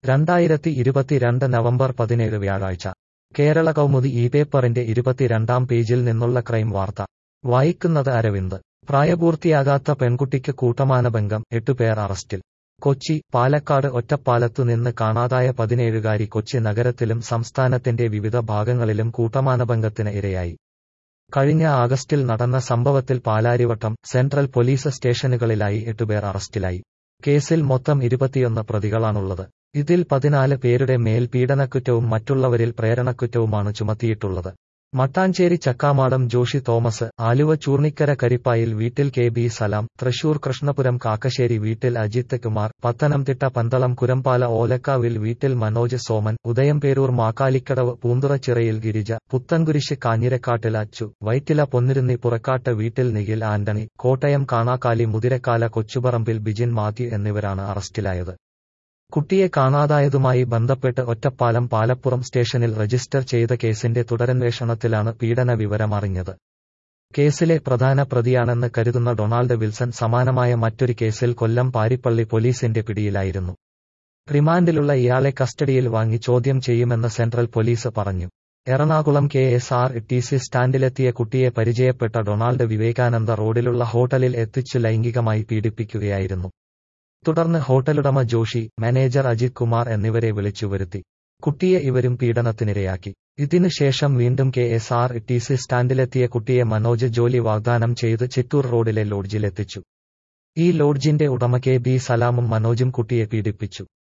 രണ്ടായിരത്തി ഇരുപത്തിരണ്ട് നവംബർ പതിനേഴ് വ്യാഴാഴ്ച കേരള കൗമുദി ഈ പേപ്പറിന്റെ ഇരുപത്തിരണ്ടാം പേജിൽ നിന്നുള്ള ക്രൈം വാർത്ത വായിക്കുന്നത് അരവിന്ദ് പ്രായപൂർത്തിയാകാത്ത പെൺകുട്ടിക്ക് കൂട്ടമാനഭംഗം എട്ടുപേർ അറസ്റ്റിൽ കൊച്ചി പാലക്കാട് ഒറ്റപ്പാലത്തു നിന്ന് കാണാതായ പതിനേഴുകാരി കൊച്ചി നഗരത്തിലും സംസ്ഥാനത്തിന്റെ വിവിധ ഭാഗങ്ങളിലും കൂട്ടമാനഭംഗത്തിന് ഇരയായി കഴിഞ്ഞ ആഗസ്റ്റിൽ നടന്ന സംഭവത്തിൽ പാലാരിവട്ടം സെൻട്രൽ പോലീസ് സ്റ്റേഷനുകളിലായി എട്ടുപേർ അറസ്റ്റിലായി കേസിൽ മൊത്തം ഇരുപത്തിയൊന്ന് പ്രതികളാണുള്ളത് ഇതിൽ പതിനാല് പേരുടെ മേൽ പീഡനക്കുറ്റവും മറ്റുള്ളവരിൽ പ്രേരണക്കുറ്റവുമാണ് ചുമത്തിയിട്ടുള്ളത് മട്ടാഞ്ചേരി ചക്കാമാടം ജോഷി തോമസ് ആലുവ ചൂർണിക്കര കരിപ്പായിൽ വീട്ടിൽ കെ ബി സലാം തൃശൂർ കൃഷ്ണപുരം കാക്കശ്ശേരി വീട്ടിൽ അജിത്ത് കുമാർ പത്തനംതിട്ട പന്തളം കുരമ്പാല ഓലക്കാവിൽ വീട്ടിൽ മനോജ് സോമൻ ഉദയംപേരൂർ മാക്കാലിക്കടവ് പൂന്തുറച്ചിറയിൽ ഗിരിജ പുത്തൻകുരിശ് കാഞ്ഞിരക്കാട്ടിൽ അച്ചു വൈറ്റില പൊന്നിരുന്നി പുറക്കാട്ട് വീട്ടിൽ നിഖിൽ ആന്റണി കോട്ടയം കാണാക്കാലി മുതിരക്കാല കൊച്ചുപറമ്പിൽ ബിജിൻ മാത്യു എന്നിവരാണ് അറസ്റ്റിലായത് കുട്ടിയെ കാണാതായതുമായി ബന്ധപ്പെട്ട് ഒറ്റപ്പാലം പാലപ്പുറം സ്റ്റേഷനിൽ രജിസ്റ്റർ ചെയ്ത കേസിന്റെ തുടരന്വേഷണത്തിലാണ് പീഡന വിവരം അറിഞ്ഞത് കേസിലെ പ്രധാന പ്രതിയാണെന്ന് കരുതുന്ന ഡൊണാൾഡ് വിൽസൺ സമാനമായ മറ്റൊരു കേസിൽ കൊല്ലം പാരിപ്പള്ളി പോലീസിന്റെ പിടിയിലായിരുന്നു റിമാൻഡിലുള്ള ഇയാളെ കസ്റ്റഡിയിൽ വാങ്ങി ചോദ്യം ചെയ്യുമെന്ന് സെൻട്രൽ പോലീസ് പറഞ്ഞു Ernakulam K S R T C സ്റ്റാൻഡിലെത്തിയ കുട്ടിയെ പരിചയപ്പെട്ട ഡൊണാൾഡ് വിവേകാനന്ദ റോഡിലുള്ള ഹോട്ടലിൽ എത്തിച്ചു ലൈംഗികമായി പീഡിപ്പിക്കുകയായിരുന്നു തുടർന്ന് ഹോട്ടലുടമ ജോഷി മാനേജർ അജിത് കുമാർ എന്നിവരെ വിളിച്ചുവരുത്തി കുട്ടിയെ ഇവരും പീഡനത്തിനിരയാക്കി ഇതിനുശേഷം വീണ്ടും K S R T C സ്റ്റാൻഡിലെത്തിയ കുട്ടിയെ മനോജ് ജോലി വാഗ്ദാനം ചെയ്ത് ചിറ്റൂർ റോഡിലെ ലോഡ്ജിലെത്തിച്ചു ഈ ലോഡ്ജിന്റെ ഉടമ കെ ബി സലാമും മനോജും കുട്ടിയെ പീഡിപ്പിച്ചു